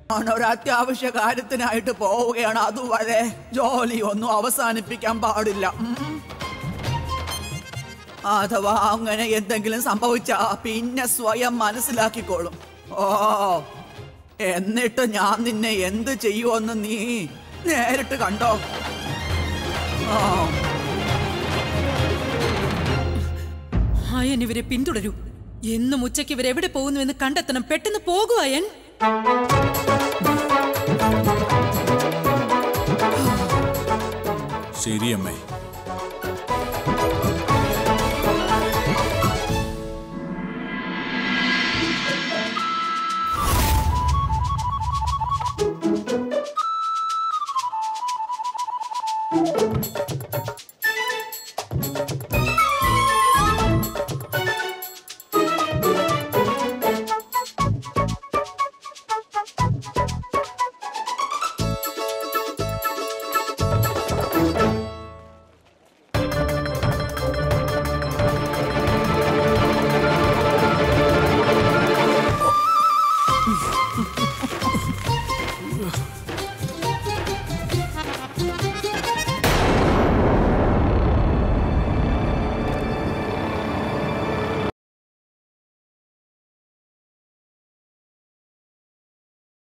ഞാൻ ഒരു അത്യാവശ്യ കാര്യത്തിനായിട്ട് പോവുകയാണ് അതുവരെ ജോലി ഒന്നും അവസാനിപ്പിക്കാൻ പാടില്ല ഉം. അഥവാ അങ്ങനെ എന്തെങ്കിലും സംഭവിച്ചാ പിന്നെ സ്വയം മനസ്സിലാക്കിക്കോളും ഓ എന്നിട്ട് ഞാൻ നിന്നെ എന്ത് ചെയ്യുമെന്ന് നീ നേരിട്ട് കണ്ടോ ആ അയൻ ഇവരെ പിന്തുടരൂ എന്നും ഉച്ചയ്ക്ക് ഇവരെവിടെ പോകുന്നുവെന്ന് കണ്ടെത്തണം പെട്ടെന്ന് പോകൂ അയൻ ശരിയമ്മേ